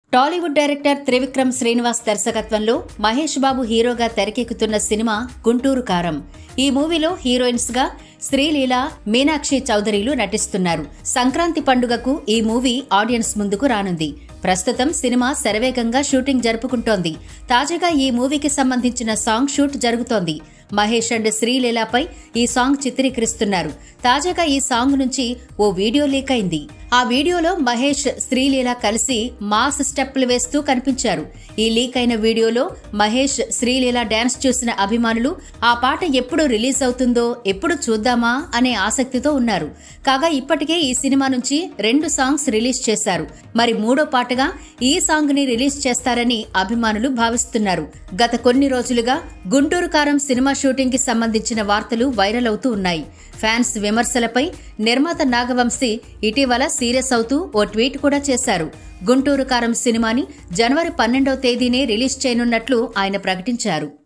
Tollywood director Trivikram Srinivas దర్శకత్వంలో మహేష్ బాబు హీరోగా తెరకెక్కుతున్న సినిమా గుంటూరు కారం ఈ మూవీలో హీరోయిన్స్ గా శ్రీలీల మీనాక్షి చౌదరిలు నటిస్తున్నారు సంక్రాంతి పండుగకు ఈ మూవీ ఆడియన్స్ ముందుకు రానుంది ప్రస్తుతం సినిమా శరవేగంగా షూటింగ్ జరుపుకుంటోంది తాజాగా ఈ మూవీకి సంబంధించిన సాంగ్ షూట్ జరుగుతోంది మహేష్ అండ్ శ్రీలీలపై ఈ సాంగ్ చిత్రీకరిస్తున్నారు తాజాగా ఈ సాంగ్ నుంచి ఓ వీడియో లీక్ అయింది ఆ వీడియోలో మహేష్ శ్రీలీల కలిసి మాస్ స్టెప్పులు వేస్తూ కనిపించారు ఈ లీక్ అయిన వీడియోలో మహేష్ శ్రీలీల డాన్స్ చూసిన అభిమానులు ఆ పాట ఎప్పుడు రిలీజ్ అవుతుందో ఎప్పుడు చూద్దామా అనే ఆసక్తితో ఉన్నారు కాగా ఇప్పటికే ఈ సినిమా నుంచి రెండు సాంగ్స్ రిలీజ్ చేశారు మరి మూడో పాటగా ఈ సాంగ్ ని రిలీజ్ చేస్తారని అభిమానులు భావిస్తున్నారు గత కొన్ని రోజులుగా గుంటూరు కారం సినిమా షూటింగ్ కి సంబంధించిన వార్తలు వైరల్ అవుతూ ఉన్నాయి ఫ్యాన్స్ విమర్శలపై నిర్మాత నాగవంశీ ఇటీవల సీరియస్ అవుతూ ఓ ట్వీట్ కూడా చేశారు గుంటూరు కారం సినిమాని జనవరి పన్నెండవ తేదీనే రిలీజ్ చేయనున్నట్లు ఆయన ప్రకటించారు